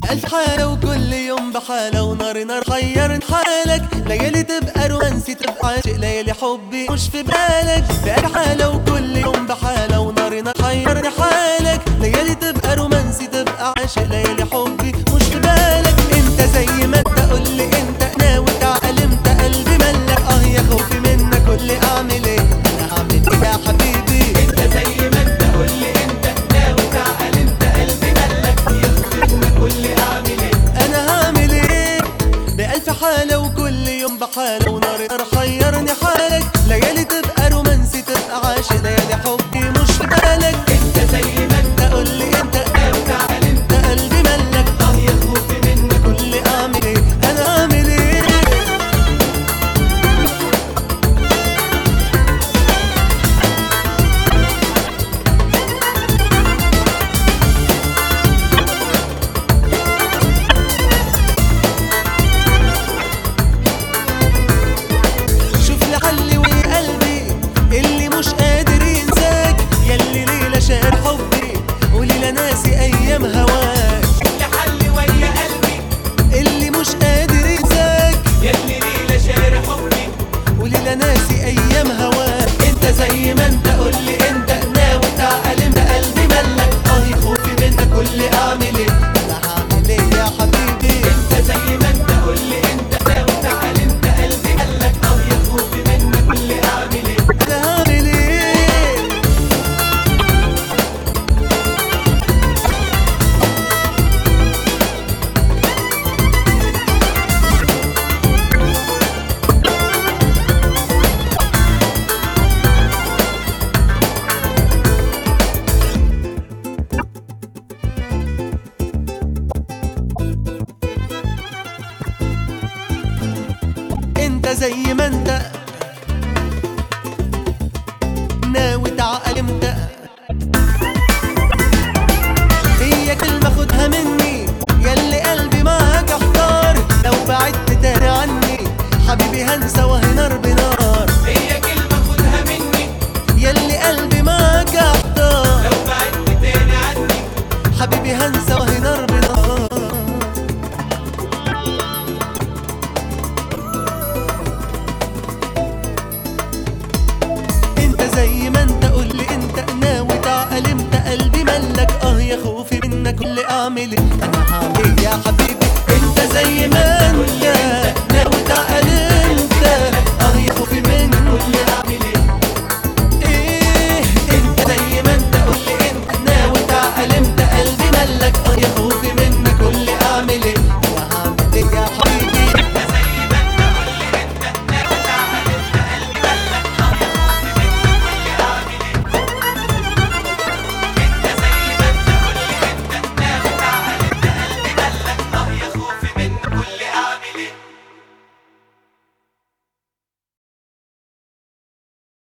بألف حالة وكل يوم بحالة ونار نار حيرت حالك ليالي تبقى رومانسي تبقى عاشق ليالي حبي مش في بالك بألف حالة وكل يوم بحالة ونار نار حيرت حالك ليالي تبقى رومانسي تبقى عاشق ليالي حبي مش في بالك انت زي ما انت قول لي انت ناوي تعقل انت قلبي ملك اه يا خوفي منك قول لي اعمل ايه انا هعمل ايه يا حبيبي انت زي ما انت قول لي انت ناوي تعقل انت قلبي ملك يخفي قول لي اعمل ايه انا هعمل ايه بألف حالة وكل يوم بحالة ونار نار حيرني حالك ليالي تبقى رومانسي تبقى عاشق ليالي حبي مش في بالك انت زي ما انت انت قول لي انت ناوي تعقل انت انت قلبي ملك اه يا خوفي منك قول لي اعمل ايه انا هعمل ايه شوف لي حل ويا قلبي اللي مش قادر ينساك ياللي ليلة شاهد حبي وليلة ناسي ايام هواك لحل ويا قلبي اللي مش قادر ينساك ياللي ليلة شارع حبي وليلة ناسي ايام هواك انت زي ما انت قول لي انت ناوي تعقل انت قلبي ملك اه خوفي منك قول لي اعمل ايه انا هعمل ايه يا حبيبي انت زي ما انت قول لي انت ناوي تعقل انت قلبي ملك اه يا خوفي منك قول لي اعمل ايه انا هعمل ايه انت زي ما انت ناوي تعقل امتى هي كلمة خدها مني ياللي قلبي معاك احتار لو بعدت تاني عني حبيبي هنسى وهي نار بنار هي كلمة خدها مني ياللي قلبي معاك احتار لو بعدت تاني عني حبيبي هنسى وهي نار بنار انت زي ما انت قول لي انت ناوي تعقل امتى قلبي ملك اه يا خوفي منك اللي اعمل ايه انا هعمل ايه يا حبيبي انت زي ما انت